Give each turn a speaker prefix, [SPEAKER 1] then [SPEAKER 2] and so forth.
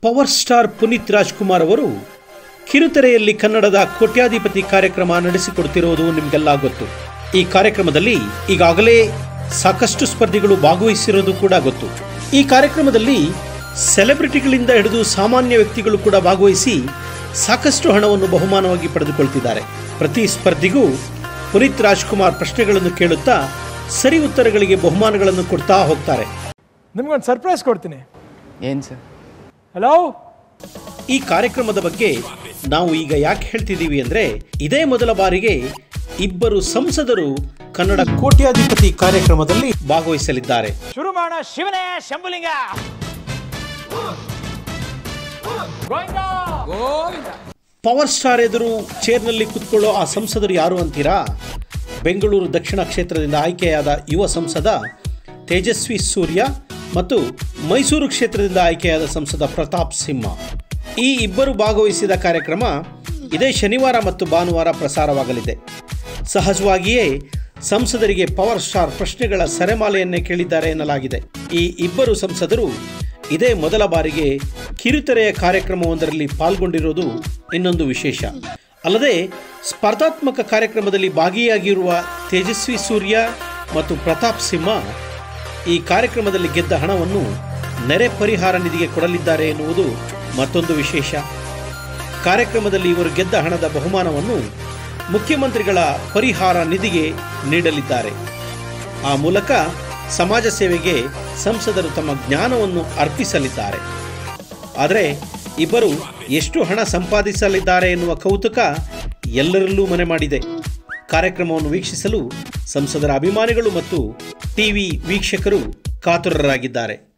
[SPEAKER 1] power star Puneeth Rajkumar ಅವರು ಕಿರುತೆರೆಯಲ್ಲಿ ಕನ್ನಡದ ಕೋಟ್ಯಾಧಿಪತಿ ಕಾರ್ಯಕ್ರಮ ನಡೆಸಿಕೊಡ್ತಿರೋದು ನಿಮಗೆಲ್ಲ ಗೊತ್ತು ಈ ಕಾರ್ಯಕ್ರಮದಲ್ಲಿ ಈಗಾಗಲೇ ಸಾಕಷ್ಟು ಸ್ಪರ್ಧಿಗಳು ಭಾಗವಹಿಸಿರೋದು ಕೂಡ ಗೊತ್ತು ಈ ಕಾರ್ಯಕ್ರಮದಲ್ಲಿ ಸೆಲೆಬ್ರಿಟಿಗಳಿಂದ ಹಿಡಿದು ಸಾಮಾನ್ಯ ವ್ಯಕ್ತಿಗಳು ಕೂಡ ಭಾಗವಹಿಸಿ ಸಾಕಷ್ಟು ಹಣವನ್ನು ಬಹುಮಾನವಾಗಿ ಪಡೆದುಕೊಳ್ತಿದ್ದಾರೆ ಪ್ರತಿ ಸ್ಪರ್ಧಿಗೂ ಪುನೀತ್ ರಾಜ್ಕುಮಾರ್ ಪ್ರಶ್ನೆಗಳನ್ನು ಕೇಳುತ್ತಾ ಸರಿ ಉತ್ತರಗಳಿಗೆ ಬಹುಮಾನಗಳನ್ನು ಕೊಡ್ತಾ ಹೋಗ್ತಾರೆ
[SPEAKER 2] ನಿಮ್ಗೊಂದು ಸರ್ಪ್ರೈಸ್ ಕೊಡ್ತೀನಿ
[SPEAKER 3] ಏನು ಸರ್
[SPEAKER 2] ಹಲೋ
[SPEAKER 1] ಈ ಕಾರ್ಯಕ್ರಮದ ಬಗ್ಗೆ ನಾವು ಈಗ ಯಾಕೆ ಹೇಳ್ತಿದ್ದೀವಿ ಅಂದ್ರೆ ಇದೇ ಮೊದಲ ಬಾರಿಗೆ ಇಬ್ಬರು ಸಂಸದರು ಕನ್ನಡ ಕೋಟ್ಯಾಧಿಪತಿ ಕಾರ್ಯಕ್ರಮದಲ್ಲಿ ಭಾಗವಹಿಸಲಿದ್ದಾರೆ
[SPEAKER 2] ಶುರು ಮಾಡೋಣ ಶಿವನೇ ಶಂಭುಲಿಂಗ
[SPEAKER 1] ಪವರ್ ಸ್ಟಾರ್ ಎದುರು ಚೇರ್ನಲ್ಲಿ ಕುತ್ಕೊಳ್ಳೋ ಆ ಸಂಸದರು ಯಾರು ಅಂತೀರಾ ಬೆಂಗಳೂರು ದಕ್ಷಿಣ ಕ್ಷೇತ್ರದಿಂದ ಆಯ್ಕೆಯಾದ ಯುವ ಸಂಸದ ತೇಜಸ್ವಿ ಸೂರ್ಯ ಮತ್ತು ಮೈಸೂರು ಕ್ಷೇತ್ರದಿಂದ ಆಯ್ಕೆಯಾದ ಸಂಸದ ಪ್ರತಾಪ್ ಸಿಂಹ ಈ ಇಬ್ಬರು ಭಾಗವಹಿಸಿದ ಕಾರ್ಯಕ್ರಮ ಇದೇ ಶನಿವಾರ ಮತ್ತು ಭಾನುವಾರ ಪ್ರಸಾರವಾಗಲಿದೆ ಸಹಜವಾಗಿಯೇ ಸಂಸದರಿಗೆ ಪವರ್ ಸ್ಟಾರ್ ಪ್ರಶ್ನೆಗಳ ಸರೆಮಾಲೆಯನ್ನೇ ಕೇಳಿದ್ದಾರೆ ಎನ್ನಲಾಗಿದೆ ಈ ಇಬ್ಬರು ಸಂಸದರು ಇದೇ ಮೊದಲ ಬಾರಿಗೆ ಕಿರುತೆರೆಯ ಕಾರ್ಯಕ್ರಮವೊಂದರಲ್ಲಿ ಪಾಲ್ಗೊಂಡಿರೋದು ಇನ್ನೊಂದು ವಿಶೇಷ ಅಲ್ಲದೆ ಸ್ಪರ್ಧಾತ್ಮಕ ಕಾರ್ಯಕ್ರಮದಲ್ಲಿ ಭಾಗಿಯಾಗಿರುವ ತೇಜಸ್ವಿ ಸೂರ್ಯ ಮತ್ತು ಪ್ರತಾಪ್ ಸಿಂಹ ಈ ಕಾರ್ಯಕ್ರಮದಲ್ಲಿ ಗೆದ್ದ ಹಣವನ್ನು ನೆರೆ ಪರಿಹಾರ ನಿಧಿಗೆ ಕೊಡಲಿದ್ದಾರೆ ಎನ್ನುವುದು ಮತ್ತೊಂದು ವಿಶೇಷ ಕಾರ್ಯಕ್ರಮದಲ್ಲಿ ಇವರು ಗೆದ್ದ ಹಣದ ಬಹುಮಾನವನ್ನು ಮುಖ್ಯಮಂತ್ರಿಗಳ ಪರಿಹಾರ ನಿಧಿಗೆ ನೀಡಲಿದ್ದಾರೆ ಆ ಮೂಲಕ ಸಮಾಜ ಸೇವೆಗೆ ಸಂಸದರು ತಮ್ಮ ಜ್ಞಾನವನ್ನು ಅರ್ಪಿಸಲಿದ್ದಾರೆ ಆದರೆ ಇಬ್ಬರು ಎಷ್ಟು ಹಣ ಸಂಪಾದಿಸಲಿದ್ದಾರೆ ಎನ್ನುವ ಕೌತುಕ ಎಲ್ಲರಲ್ಲೂ ಮನೆ ಮಾಡಿದೆ ಕಾರ್ಯಕ್ರಮವನ್ನು ವೀಕ್ಷಿಸಲು ಸಂಸದರ ಅಭಿಮಾನಿಗಳು ಮತ್ತು ಟಿವಿ ವೀಕ್ಷಕರು ಕಾತುರರಾಗಿದ್ದಾರೆ